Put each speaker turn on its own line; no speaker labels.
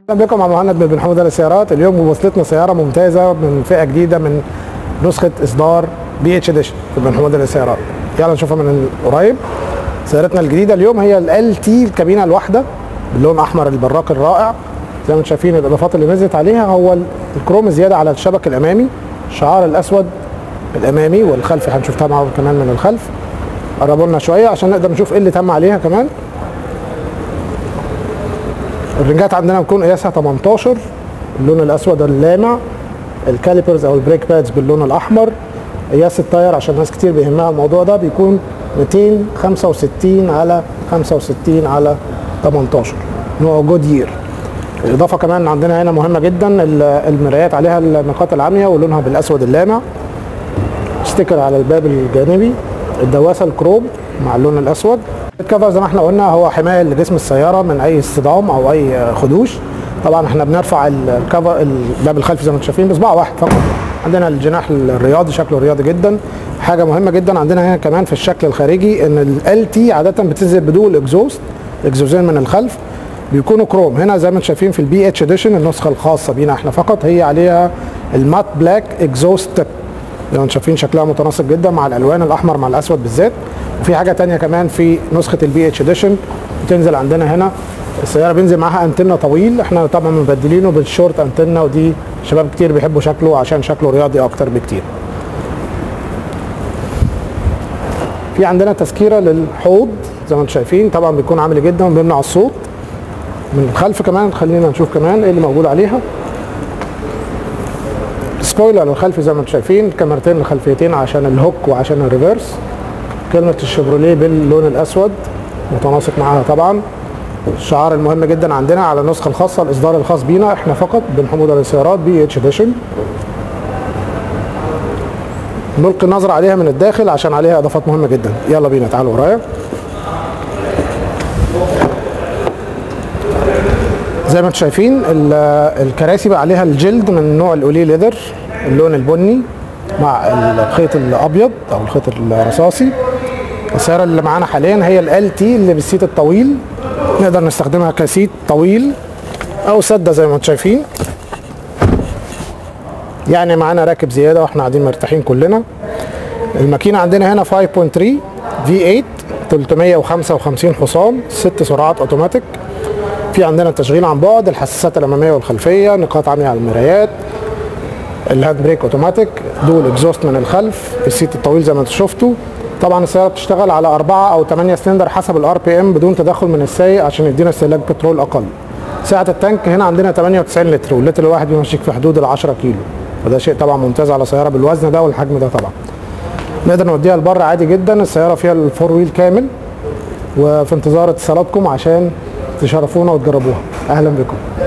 اهلا بكم مع مهند بن حمود للسيارات اليوم وصلتنا سياره ممتازه من فئه جديده من نسخه اصدار بي اتش اديشن بن حمود للسيارات يلا نشوفها من قريب سيارتنا الجديده اليوم هي ال تي الكابينه الواحده باللون احمر البراق الرائع زي ما انتم شايفين الاضافات اللي نزلت عليها هو الكروم زياده على الشبك الامامي الشعار الاسود الامامي والخلفي هنشوفها معاهم كمان من الخلف قربوا لنا شويه عشان نقدر نشوف ايه اللي تم عليها كمان الرنجات عندنا بتكون قياسها 18 اللون الاسود اللامع الكاليبرز او البريك بادز باللون الاحمر قياس التاير عشان ناس كتير بيهمها الموضوع ده بيكون 265 على 65 على 18 نوع جود يير الاضافه كمان عندنا هنا مهمه جدا المرايات عليها النقاط العاميه ولونها بالاسود اللامع ستيكر على الباب الجانبي الدواسه الكروم مع اللون الاسود الكفر زي ما احنا قلنا هو حمايه لجسم السياره من اي اصطدام او اي خدوش طبعا احنا بنرفع الكفر الباب الخلفي زي ما انتم شايفين بصباع واحد فقط عندنا الجناح الرياضي شكله رياضي جدا حاجه مهمه جدا عندنا هنا كمان في الشكل الخارجي ان ال تي عاده بتنزل بدون الاكزوست الاكزوزين من الخلف بيكونوا كروم هنا زي ما انتم شايفين في البي اتش اديشن النسخه الخاصه بينا احنا فقط هي عليها المات بلاك اكزوست تيب زي ما انتم شايفين شكلها متناسق جدا مع الالوان الاحمر مع الاسود بالذات وفي حاجه تانية كمان في نسخه البي اتش اديشن بتنزل عندنا هنا السياره بينزل معاها انتنه طويل احنا طبعا مبدلينه بالشورت انتنه ودي شباب كتير بيحبوا شكله عشان شكله رياضي اكتر بكتير في عندنا تسكيره للحوض زي ما انتم شايفين طبعا بيكون عامل جدا وبيمنع الصوت من الخلف كمان خلينا نشوف كمان ايه اللي موجود عليها سبويلر الخلفي زي ما انتم شايفين كاميرتين الخلفيتين عشان الهوك وعشان الريفرس كلمة الشيفروليه باللون الأسود متناسق معاها طبعا الشعار المهم جدا عندنا على النسخة الخاصة الإصدار الخاص بينا احنا فقط بن حمودة للسيارات بي اتش اديشن نلقي النظر عليها من الداخل عشان عليها إضافات مهمة جدا يلا بينا تعالوا ورايا زي ما انتم شايفين الكراسي بقى عليها الجلد من نوع الاولي ليذر اللون البني مع الخيط الابيض او الخيط الرصاصي السياره اللي معانا حاليا هي ال تي اللي بالسيت الطويل نقدر نستخدمها كسيت طويل او سده زي ما انتم شايفين يعني معانا راكب زياده واحنا قاعدين مرتاحين كلنا الماكينه عندنا هنا 5.3 في 8 355 حصان ست سرعات اوتوماتيك في عندنا التشغيل عن بعد الحساسات الاماميه والخلفيه نقاط عاميه على المرايات الهاند بريك اوتوماتيك دول اكزوست من الخلف السيت الطويل زي ما انتم شفتوا طبعا السياره بتشتغل على أربعة أو 8 سلندر حسب الار بي ام بدون تدخل من السايق عشان يدينا استهلاك بترول أقل. سعة التانك هنا عندنا 98 لتر واللتر الواحد بيمشيك في حدود ال 10 كيلو فده شيء طبعا ممتاز على سياره بالوزن ده والحجم ده طبعا. نقدر نوديها لبره عادي جدا السياره فيها الفور ويل كامل وفي انتظار اتصالاتكم عشان تشرفونا وتجربوها اهلا بكم